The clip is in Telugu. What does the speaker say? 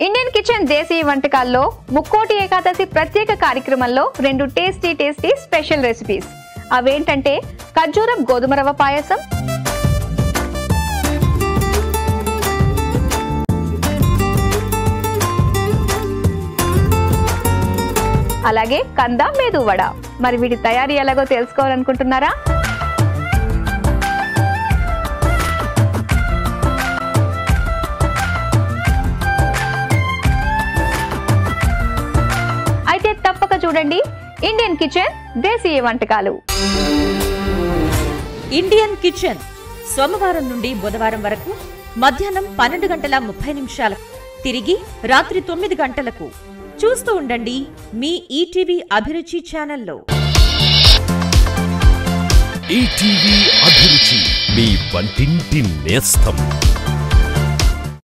ఇండియన్ కిచెన్ దేశీయ వంటకాల్లో ముక్కోటి ఏకాదశి ప్రత్యేక కార్యక్రమంలో రెండు టేస్టీ టేస్టీ స్పెషల్ రెసిపీస్ అవేంటంటే ఖర్జూరం గోధుమ రవ్వ పాయసం అలాగే కంద మేదు వడ మరి వీటి తయారీ ఎలాగో తెలుసుకోవాలనుకుంటున్నారా అయితే తప్పక చూడండి ఇండియన్ కిచెన్ దేశీయ వంటకాలు ఇండియన్ కిచెన్ సోమవారం నుండి బుధవారం వరకు మధ్యాహ్నం పన్నెండు గంటల ముప్పై నిమిషాలకు తిరిగి రాత్రి తొమ్మిది గంటలకు చూస్తూ ఉండండి మీ ఈటీవీ అభిరుచి ఛానల్లో ఈటీవీ అభిరుచి మీ వంటింటి నేస్తం